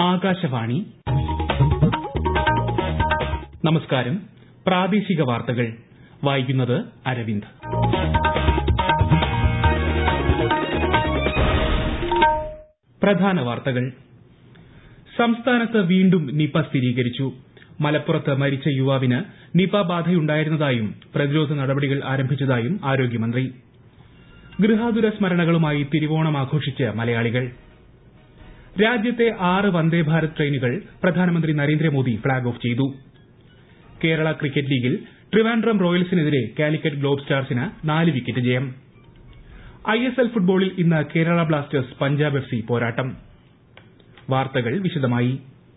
ആകാശവാണി നമസ്കാരം പ്രാദേശിക വാർത്തകൾ വായിക്കുന്നത് അരവിന്ദ് പ്രധാന വാർത്തകൾ സംസ്ഥാനത്ത് വീണ്ടും നിപ സ്ഥിരീകരിച്ചു മലപ്പുറത്ത് മരിച്ച യുവാവിന് നിപ ബാധയുണ്ടായിരുന്നതായും പ്രതിരോധ നടപടികൾ ആരംഭിച്ചതായും ആരോഗ്യമന്ത്രി ഗൃഹാതുര സ്മരണകളുമായി തിരുവോണം ആഘോഷിച്ച് മലയാളികൾ രാജ്യത്തെ ആറ് വന്ദേഭാരത് ട്രെയിനുകൾ പ്രധാനമന്ത്രി നരേന്ദ്രമോദി ഫ്ളാഗ് ഓഫ് ചെയ്തു കേരള ക്രിക്കറ്റ് ലീഗിൽ ട്രിവാൻഡ്രം റോയൽസിനെതിരെ കാലിക്കറ്റ് ഗ്ലോബ് സ്റ്റാർസിന് നാല് വിക്കറ്റ് ജയം ഐഎസ്എൽ ഫുട്ബോളിൽ ഇന്ന് Kerala Blasters Punjab F C പോരാട്ടം വാർത്തകൾ വിശദമായി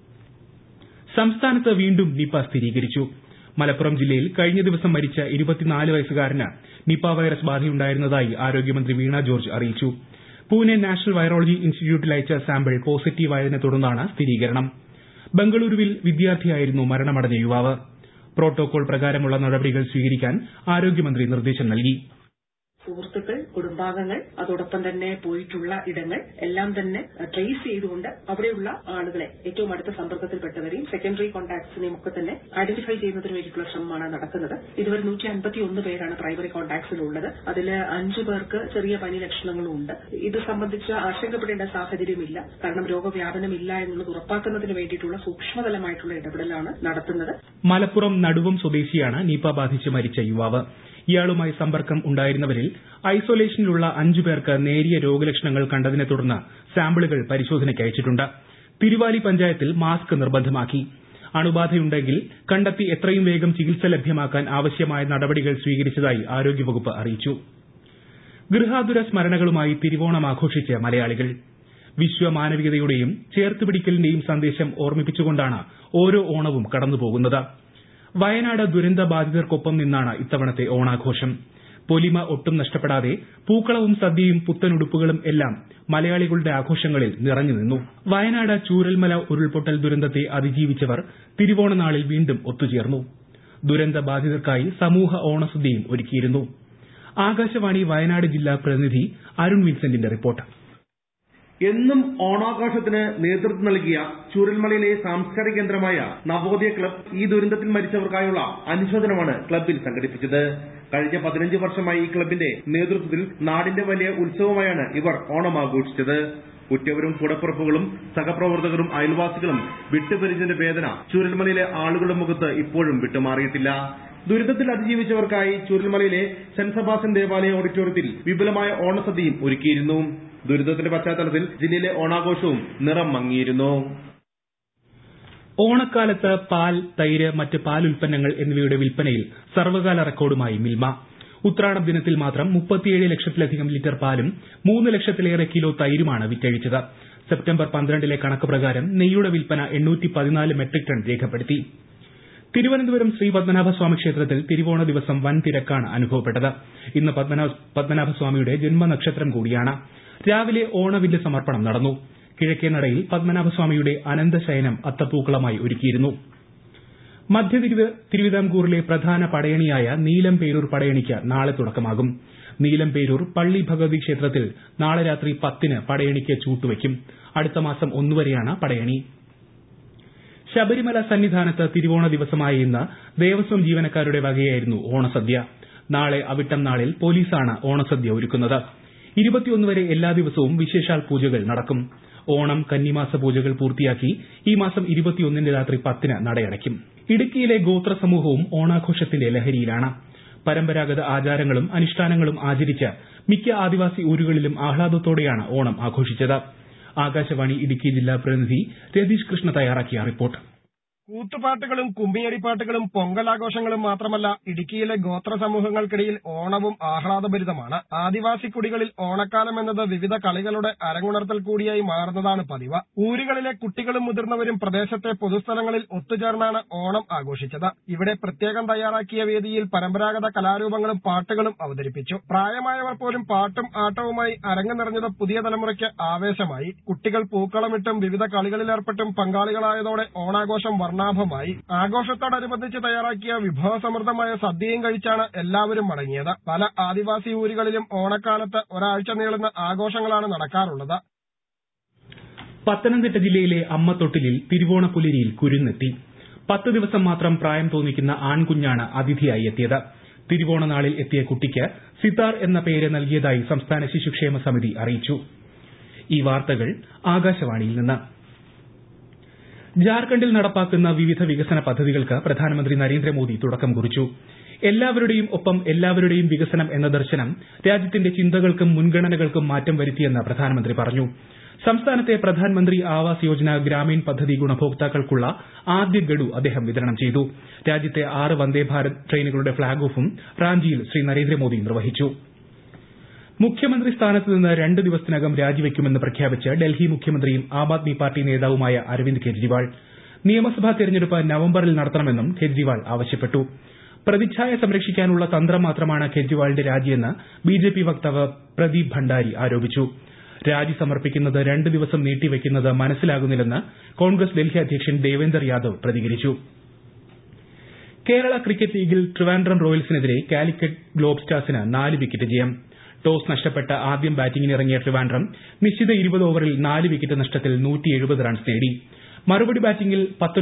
സംസ്ഥാനത്ത് വീണ്ടും നിപ സ്ഥിരീകരിച്ചു മലപ്പുറം ജില്ലയിൽ കഴിഞ്ഞ ദിവസം മരിച്ച വയസ്സുകാരന് നിപ വൈറസ് ബാധയുണ്ടായിരുന്നതായി ആരോഗ്യമന്ത്രി വീണ ജോർജ് അറിയിച്ചു പൂനെ നാഷണൽ വൈറോളജി ഇൻസ്റ്റിറ്റ്യൂട്ടിൽ അയച്ച സാമ്പിൾ പോസിറ്റീവായതിനെ തുടർന്നാണ് സ്ഥിരീകരണം ബംഗളൂരുവിൽ വിദ്യാർത്ഥിയായിരുന്നു മരണമടഞ്ഞ യുവാവ് പ്രോട്ടോകോൾ പ്രകാരമുള്ള നടപടികൾ സ്വീകരിക്കാൻ ആരോഗ്യമന്ത്രി നിർദ്ദേശം നൽകി സുഹൃത്തുക്കൾ കുടുംബാംഗങ്ങൾ അതോടൊപ്പം തന്നെ പോയിട്ടുള്ള ഇടങ്ങൾ എല്ലാം തന്നെ ട്രേസ് ചെയ്തുകൊണ്ട് അവിടെയുള്ള ആളുകളെ ഏറ്റവും അടുത്ത സമ്പർക്കത്തിൽപ്പെട്ടവരെയും സെക്കൻഡറി കോൺടാക്ട്സിനെയും ഒക്കെ തന്നെ ഐഡന്റിഫൈ ചെയ്യുന്നതിന് വേണ്ടിയിട്ടുള്ള ശ്രമമാണ് നടക്കുന്നത് ഇതുവരെ നൂറ്റി അൻപത്തി ഒന്ന് പേരാണ് പ്രൈമറി കോൺടാക്ട്സിലുള്ളത് അതിൽ അഞ്ചു പേർക്ക് ചെറിയ പനി ലക്ഷണങ്ങളും ഉണ്ട് ഇത് സംബന്ധിച്ച് ആശങ്കപ്പെടേണ്ട സാഹചര്യമില്ല കാരണം രോഗവ്യാപനമില്ല എന്നുള്ളത് ഉറപ്പാക്കുന്നതിന് വേണ്ടിയിട്ടുള്ള സൂക്ഷ്മതലമായിട്ടുള്ള ഇടപെടലാണ് നടത്തുന്നത് മലപ്പുറം നടുവം സ്വദേശിയാണ് നിപ ബാധിച്ച് മരിച്ച യുവാവ് ഇയാളുമായി സമ്പർക്കം ഉണ്ടായിരുന്നവരിൽ ഐസൊലേഷനിലുള്ള അഞ്ചു പേർക്ക് നേരിയ രോഗലക്ഷണങ്ങൾ കണ്ടതിനെ തുടർന്ന് സാമ്പിളുകൾ പരിശോധനയ്ക്ക് അയച്ചിട്ടുണ്ട് തിരുവാലി പഞ്ചായത്തിൽ മാസ്ക് നിർബന്ധമാക്കി അണുബാധയുണ്ടെങ്കിൽ കണ്ടെത്തി എത്രയും വേഗം ചികിത്സ ലഭ്യമാക്കാൻ ആവശ്യമായ നടപടികൾ സ്വീകരിച്ചതായി ആരോഗ്യവകുപ്പ് അറിയിച്ചു ഗൃഹാതുര സ്മരണകളുമായി തിരുവോണം ആഘോഷിച്ച് മലയാളികൾ വിശ്വമാനവികതയുടെയും ചേർത്തുപിടിക്കലിന്റെയും സന്ദേശം ഓർമ്മിപ്പിച്ചുകൊണ്ടാണ് ഓരോ ഓണവും കടന്നുപോകുന്നത് വയനാട് ദുരന്ത ബാധിതർക്കൊപ്പം നിന്നാണ് ഇത്തവണത്തെ ഓണാഘോഷം പൊലിമ ഒട്ടും നഷ്ടപ്പെടാതെ പൂക്കളവും സദ്യയും പുത്തനുടുപ്പുകളും എല്ലാം മലയാളികളുടെ ആഘോഷങ്ങളിൽ നിറഞ്ഞു നിന്നു വയനാട് ചൂരൽമല ഉരുൾപൊട്ടൽ ദുരന്തത്തെ അതിജീവിച്ചവർ തിരുവോണനാളിൽ വീണ്ടും ഒത്തുചേർന്നു ദുരന്ത ബാധിതർക്കായി സമൂഹ ഓണസദ്യയും ഒരുക്കിയിരുന്നു ആകാശവാണി വയനാട് ജില്ലാ പ്രതിനിധി അരുൺ വിൻസെന്റിന്റെ റിപ്പോർട്ട് എന്നും ഓണാഘോഷത്തിന് നേതൃത്വം നൽകിയ ചൂരൽമലയിലെ സാംസ്കാരിക കേന്ദ്രമായ നവോദയ ക്ലബ് ഈ ദുരന്തത്തിൽ മരിച്ചവർക്കായുള്ള അനുശോചനമാണ് ക്ലബിൽ സംഘടിപ്പിച്ചത് കഴിഞ്ഞ പതിനഞ്ച് വർഷമായി ഈ ക്ലബിന്റെ നേതൃത്വത്തിൽ നാടിന്റെ വലിയ ഉത്സവമായാണ് ഇവർ ഓണം ആഘോഷിച്ചത് ഉറ്റവരും കൂടപ്പുറപ്പുകളും സഹപ്രവർത്തകരും അയൽവാസികളും വിട്ടുപിരിഞ്ഞതിന്റെ വേദന ചൂരൽമലയിലെ ആളുകളുടെ മുഖത്ത് ഇപ്പോഴും വിട്ടുമാറിയിട്ടില്ല ദുരിതത്തിൽ അതിജീവിച്ചവർക്കായി ചൂരൽമലയിലെ സെന്റ് സെബാസ്റ്റ്യൻ ദേവാലയ ഓഡിറ്റോറിയത്തിൽ വിപുലമായ ഓണസദ്യയും ഒരുക്കിയിരുന്നു ദുരിതത്തിന്റെ പശ്ചാത്തലത്തിൽ ജില്ലയിലെ ഓണാഘോഷവും നിറം മങ്ങിയിരുന്നു ഓണക്കാലത്ത് പാൽ തൈര് മറ്റ് പാൽ ഉൽപ്പന്നങ്ങൾ എന്നിവയുടെ വിൽപ്പനയിൽ സർവകാല റെക്കോർഡുമായി മിൽമ ഉത്രാടം ദിനത്തിൽ മാത്രം മുപ്പത്തിയേഴ് ലക്ഷത്തിലധികം ലിറ്റർ പാലും മൂന്ന് ലക്ഷത്തിലേറെ കിലോ തൈരുമാണ് വിറ്റഴിച്ചത് സെപ്റ്റംബർ പന്ത്രണ്ടിലെ കണക്ക് പ്രകാരം നെയ്യുടെ വിൽപ്പന എണ്ണൂറ്റി പതിനാല് മെട്രിക് ടൺ രേഖപ്പെടുത്തി തിരുവനന്തപുരം ശ്രീ പത്മനാഭസ്വാമി ക്ഷേത്രത്തിൽ തിരുവോണ ദിവസം വൻ തിരക്കാണ് അനുഭവപ്പെട്ടത് ഇന്ന് പത്മനാഭസ്വാമിയുടെ ജന്മനക്ഷത്രം കൂടിയാണ് രാവിലെ ഓണവില്ല് സമർപ്പണം നടന്നു കിഴക്കേ നടയിൽ പത്മനാഭസ്വാമിയുടെ അനന്തശയനം അത്തപ്പൂക്കളമായി ഒരുക്കിയിരുന്നു മധ്യ തിരുവിതാംകൂറിലെ പ്രധാന പടയണിയായ നീലംപേരൂർ പടയണിക്ക് നാളെ തുടക്കമാകും നീലംപേരൂർ പള്ളി ഭഗവതി ക്ഷേത്രത്തിൽ നാളെ രാത്രി പത്തിന് പടയണിക്ക് ചൂട്ടുവയ്ക്കും അടുത്ത മാസം ഒന്നുവരെയാണ് പടയണി ശബരിമല സന്നിധാനത്ത് തിരുവോണ ദിവസമായ ഇന്ന് ദേവസ്വം ജീവനക്കാരുടെ വകയായിരുന്നു ഓണസദ്യ നാളെ അവിട്ടം നാളിൽ പോലീസാണ് ഓണസദ്യ ഒരുക്കുന്നത് ഇരുപത്തിയൊന്ന് വരെ എല്ലാ ദിവസവും വിശേഷാൽ പൂജകൾ നടക്കും ഓണം കന്നിമാസ പൂജകൾ പൂർത്തിയാക്കി ഈ മാസം ഇരുപത്തിയൊന്നിന് രാത്രി പത്തിന് നടയടയ്ക്കും ഇടുക്കിയിലെ ഗോത്ര സമൂഹവും ഓണാഘോഷത്തിന്റെ ലഹരിയിലാണ് പരമ്പരാഗത ആചാരങ്ങളും അനുഷ്ഠാനങ്ങളും ആചരിച്ച് മിക്ക ആദിവാസി ഊരുകളിലും ആഹ്ലാദത്തോടെയാണ് ഓണം ആഘോഷിച്ചത് ആകാശവാണി ഇടുക്കി ജില്ലാ പ്രതിനിധി രതീഷ് കൃഷ്ണ തയ്യാറാക്കിയ റിപ്പോർട്ട് കൂത്തുപാട്ടുകളും കുമ്മിയടിപ്പാട്ടുകളും പൊങ്കലാഘോഷങ്ങളും മാത്രമല്ല ഇടുക്കിയിലെ ഗോത്ര സമൂഹങ്ങൾക്കിടയിൽ ഓണവും ആഹ്ലാദഭരിതമാണ് ആദിവാസി കുടികളിൽ ഓണക്കാലം എന്നത് വിവിധ കളികളുടെ അരങ്ങുണർത്തൽ കൂടിയായി മാറുന്നതാണ് പതിവ് ഊരുകളിലെ കുട്ടികളും മുതിർന്നവരും പ്രദേശത്തെ പൊതുസ്ഥലങ്ങളിൽ ഒത്തുചേർന്നാണ് ഓണം ആഘോഷിച്ചത് ഇവിടെ പ്രത്യേകം തയ്യാറാക്കിയ വേദിയിൽ പരമ്പരാഗത കലാരൂപങ്ങളും പാട്ടുകളും അവതരിപ്പിച്ചു പ്രായമായവർ പോലും പാട്ടും ആട്ടവുമായി അരങ്ങ് നിറഞ്ഞത് പുതിയ തലമുറയ്ക്ക് ആവേശമായി കുട്ടികൾ പൂക്കളമിട്ടും വിവിധ കളികളിലേർപ്പെട്ടും പങ്കാളികളായതോടെ ഓണാഘോഷം വർണ്ണാഭമായി ആഘോഷത്തോടനുബന്ധിച്ച് തയ്യാറാക്കിയ വിഭവസമൃദ്ധമായ സദ്യയും കഴിച്ചാണ് എല്ലാവരും മടങ്ങിയത് പല ആദിവാസി ഊരുകളിലും ഓണക്കാലത്ത് ഒരാഴ്ച നീളുന്ന ആഘോഷങ്ങളാണ് നടക്കാറുള്ളത് പത്തനംതിട്ട ജില്ലയിലെ അമ്മത്തൊട്ടിലിൽ തിരുവോണപ്പുലരിയിൽ കുരുന്നെത്തി പത്ത് ദിവസം മാത്രം പ്രായം തോന്നിക്കുന്ന ആൺകുഞ്ഞാണ് അതിഥിയായി എത്തിയത് തിരുവോണനാളിൽ എത്തിയ കുട്ടിക്ക് സിതാർ എന്ന പേര് നൽകിയതായി സംസ്ഥാന ശിശുക്ഷേമ സമിതി അറിയിച്ചു ഈ വാർത്തകൾ ആകാശവാണിയിൽ നിന്ന് ജാർഖണ്ഡിൽ നടപ്പാക്കുന്ന വിവിധ വികസന പദ്ധതികൾക്ക് പ്രധാനമന്ത്രി നരേന്ദ്രമോദി തുടക്കം കുറിച്ചു എല്ലാവരുടെയും ഒപ്പം എല്ലാവരുടെയും വികസനം എന്ന ദർശനം രാജ്യത്തിന്റെ ചിന്തകൾക്കും മുൻഗണനകൾക്കും മാറ്റം വരുത്തിയെന്ന് പ്രധാനമന്ത്രി പറഞ്ഞു സംസ്ഥാനത്തെ പ്രധാൻമന്ത്രി ആവാസ് യോജന ഗ്രാമീൺ പദ്ധതി ഗുണഭോക്താക്കൾക്കുള്ള ആദ്യ ഗഡു അദ്ദേഹം വിതരണം ചെയ്തു രാജ്യത്തെ ആറ് വന്ദേ ഭാരത് ട്രെയിനുകളുടെ ഫ്ളാഗ് ഓഫും റാഞ്ചിയിൽ ശ്രീ നരേന്ദ്രമോദി നിർവഹിച്ചു മുഖ്യമന്ത്രി സ്ഥാനത്ത് നിന്ന് രണ്ട് ദിവസത്തിനകം രാജിവെക്കുമെന്ന് പ്രഖ്യാപിച്ച് ഡൽഹി മുഖ്യമന്ത്രിയും ആം ആദ്മി പാർട്ടി നേതാവുമായ അരവിന്ദ് കെജ്രിവാൾ നിയമസഭാ തെരഞ്ഞെടുപ്പ് നവംബറിൽ നടത്തണമെന്നും കെജ്രിവാൾ ആവശ്യപ്പെട്ടു പ്രതിച്ഛായ സംരക്ഷിക്കാനുള്ള തന്ത്രം മാത്രമാണ് കെജ്രിവാളിന്റെ രാജിയെന്ന് ബിജെപി വക്താവ് പ്രദീപ് ഭണ്ഡാരി ആരോപിച്ചു രാജി സമർപ്പിക്കുന്നത് രണ്ട് ദിവസം നീട്ടിവെക്കുന്നത് മനസ്സിലാകുന്നില്ലെന്ന് കോൺഗ്രസ് ഡൽഹി അധ്യക്ഷൻ ദേവേന്ദർ യാദവ് പ്രതികരിച്ചു കേരള ക്രിക്കറ്റ് ലീഗിൽ ട്രിവാൻഡ്രം റോയൽസിനെതിരെ കാലിക്കറ്റ് ഗ്ലോബ് സ്റ്റാർസിന് നാല് വിക്കറ്റ് ജയം ടോസ് നഷ്ടപ്പെട്ട ആദ്യം ബാറ്റിംഗിനിറങ്ങിയ ട്രിവാൻഡ്രം നിശ്ചിത ഇരുപത് ഓവറിൽ നാല് വിക്കറ്റ് നഷ്ടത്തിൽ റൺസ് നേടി മറുപടി ബാറ്റിംഗിൽ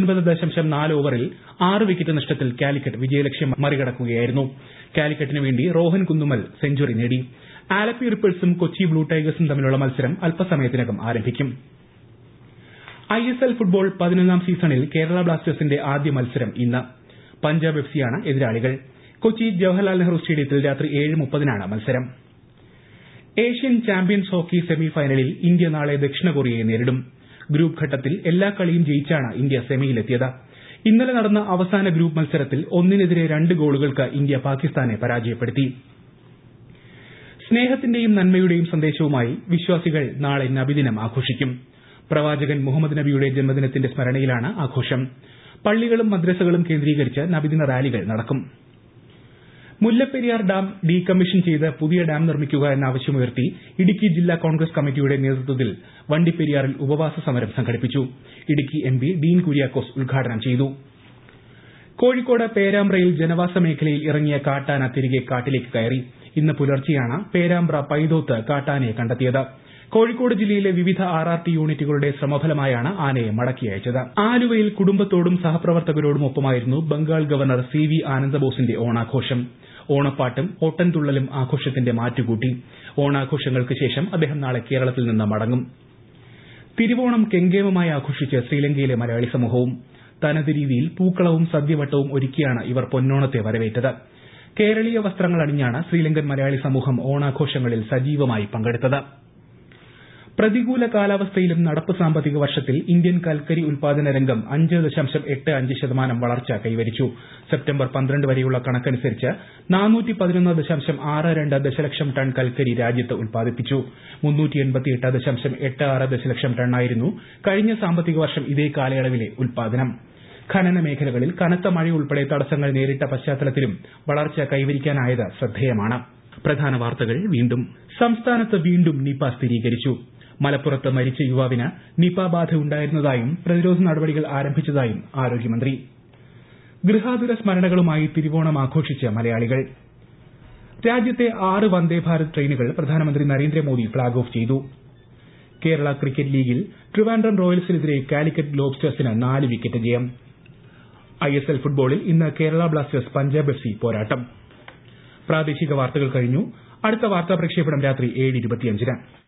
ഓവറിൽ ആറ് വിക്കറ്റ് നഷ്ടത്തിൽ കാലിക്കറ്റ് വിജയലക്ഷ്യം മറികടക്കുകയായിരുന്നു കാലിക്കറ്റിന് വേണ്ടി റോഹൻ കുന്നുമൽ സെഞ്ചുറി നേടി ആലപ്പി റിപ്പിൾസും കൊച്ചി ബ്ലൂ ടൈഗേഴ്സും തമ്മിലുള്ള മത്സരം അല്പസമയത്തിനകം ആരംഭിക്കും ഐഎസ്എൽ ഫുട്ബോൾ പതിനൊന്നാം സീസണിൽ കേരള ബ്ലാസ്റ്റേഴ്സിന്റെ ആദ്യ മത്സരം ഇന്ന് പഞ്ചാബ് എഫ്സിയാണ് എതിരാളികൾ കൊച്ചി ജവഹർലാൽ നെഹ്റു സ്റ്റേഡിയത്തിൽ രാത്രി ഏഴ് മുപ്പതിനാണ് മത്സരം Asian champions hockey semi final India നാളെ ദക്ഷിണ കൊറിയയെ നേരിടും ഗ്രൂപ്പ് ഘട്ടത്തിൽ എല്ലാ കളിയും ജയിച്ചാണ് ഇന്ത്യ സെമിയിലെത്തിയത് ഇന്നലെ നടന്ന അവസാന ഗ്രൂപ്പ് മത്സരത്തിൽ ഒന്നിനെതിരെ രണ്ട് ഗോളുകൾക്ക് ഇന്ത്യ പാകിസ്ഥാനെ പരാജയപ്പെടുത്തി സ്നേഹത്തിന്റെയും നന്മയുടെയും സന്ദേശവുമായി വിശ്വാസികൾ നാളെ നബിദിനം ആഘോഷിക്കും പ്രവാചകൻ മുഹമ്മദ് നബിയുടെ ജന്മദിനത്തിന്റെ സ്മരണയിലാണ് ആഘോഷം പള്ളികളും മദ്രസകളും കേന്ദ്രീകരിച്ച് നബിദിന റാലികൾ നടക്കും മുല്ലപ്പെരിയാർ ഡാം ഡീകമ്മീഷൻ ചെയ്ത് പുതിയ ഡാം നിർമ്മിക്കുക എന്ന ആവശ്യമുയർത്തി ഇടുക്കി ജില്ലാ കോൺഗ്രസ് കമ്മിറ്റിയുടെ നേതൃത്വത്തിൽ വണ്ടിപ്പെരിയാറിൽ ഉപവാസ സമരം സംഘടിപ്പിച്ചു ഇടുക്കി എംപി ഡീൻ കുര്യാക്കോസ് ഉദ്ഘാടനം ചെയ്തു കോഴിക്കോട് പേരാമ്പ്രയിൽ ജനവാസ മേഖലയിൽ ഇറങ്ങിയ കാട്ടാന തിരികെ കാട്ടിലേക്ക് കയറി ഇന്ന് പുലർച്ചെയാണ് പേരാമ്പ്ര പൈതോത്ത് കാട്ടാനയെ കണ്ടെത്തിയത് കോഴിക്കോട് ജില്ലയിലെ വിവിധ ആർ ആർ ടി യൂണിറ്റുകളുടെ ശ്രമഫലമായാണ് ആനയെ മടക്കി അയച്ചത് ആലുവയിൽ കുടുംബത്തോടും സഹപ്രവർത്തകരോടും ഒപ്പമായിരുന്നു ബംഗാൾ ഗവർണർ സി വി ആനന്ദബോസിന്റെ ഓണാഘോഷം ഓണപ്പാട്ടും ഓട്ടൻതുള്ളലും ആഘോഷത്തിന്റെ മാറ്റുകൂട്ടി ഓണാഘോഷങ്ങൾക്ക് ശേഷം അദ്ദേഹം നാളെ കേരളത്തിൽ നിന്ന് മടങ്ങും തിരുവോണം കെങ്കേമമായി ആഘോഷിച്ച് ശ്രീലങ്കയിലെ മലയാളി സമൂഹവും തനത് രീതിയിൽ പൂക്കളവും സദ്യവട്ടവും ഒരുക്കിയാണ് ഇവർ പൊന്നോണത്തെ വരവേറ്റത് കേരളീയ വസ്ത്രങ്ങൾ അണിഞ്ഞാണ് ശ്രീലങ്കൻ മലയാളി സമൂഹം ഓണാഘോഷങ്ങളിൽ സജീവമായി പങ്കെടുത്തത് പ്രതികൂല കാലാവസ്ഥയിലും നടപ്പ് സാമ്പത്തിക വർഷത്തിൽ ഇന്ത്യൻ കൽക്കരി ഉൽപാദന രംഗം അഞ്ച് ദശാംശം എട്ട് അഞ്ച് ശതമാനം വളർച്ച കൈവരിച്ചു സെപ്റ്റംബർ പന്ത്രണ്ട് വരെയുള്ള കണക്കനുസരിച്ച് നാനൂറ്റി പതിനൊന്ന് ദശാംശം ആറ് രണ്ട് ദശലക്ഷം ടൺ കൽക്കരി രാജ്യത്ത് ഉൽപ്പാദിപ്പിച്ചു മുന്നൂറ്റി എൺപത്തിയെട്ട് ദശാംശം എട്ട് ആറ് ദശലക്ഷം ടണ്ണായിരുന്നു കഴിഞ്ഞ സാമ്പത്തിക വർഷം ഇതേ കാലയളവിലെ ഉൽപ്പാദനം ഖനന മേഖലകളിൽ കനത്ത മഴയുൾപ്പെടെ തടസ്സങ്ങൾ നേരിട്ട പശ്ചാത്തലത്തിലും വളർച്ച കൈവരിക്കാനായത് ശ്രദ്ധേയമാണ് പ്രധാന വാർത്തകൾ വീണ്ടും സംസ്ഥാനത്ത് വീണ്ടും നിപ സ്ഥിരീകരിച്ചു മലപ്പുറത്ത് മരിച്ച യുവാവിന് നിപ ബാധ ഉണ്ടായിരുന്നതായും പ്രതിരോധ നടപടികൾ ആരംഭിച്ചതായും ആരോഗ്യമന്ത്രി ഗൃഹാതുര സ്മരണകളുമായി തിരുവോണം ആഘോഷിച്ച് മലയാളികൾ രാജ്യത്തെ ആറ് വന്ദേ ഭാരത് ട്രെയിനുകൾ പ്രധാനമന്ത്രി നരേന്ദ്രമോദി ഫ്ളാഗ് ഓഫ് ചെയ്തു കേരള ക്രിക്കറ്റ് ലീഗിൽ ട്രിവാൻഡ്രം റോയൽസിനെതിരെ കാലിക്കറ്റ് ഗ്ലോബ്സ്റ്റേഴ്സിന് നാല് വിക്കറ്റ് ജയം ഐഎസ്എൽ ഫുട്ബോളിൽ ഇന്ന് Kerala Blasters Punjab F C പോരാട്ടം പ്രാദേശിക വാർത്തകൾ കഴിഞ്ഞു അടുത്ത വാർത്താ പ്രക്ഷേപണം രാത്രി ഏഴ് ഇരുപത്തിയഞ്ചിന്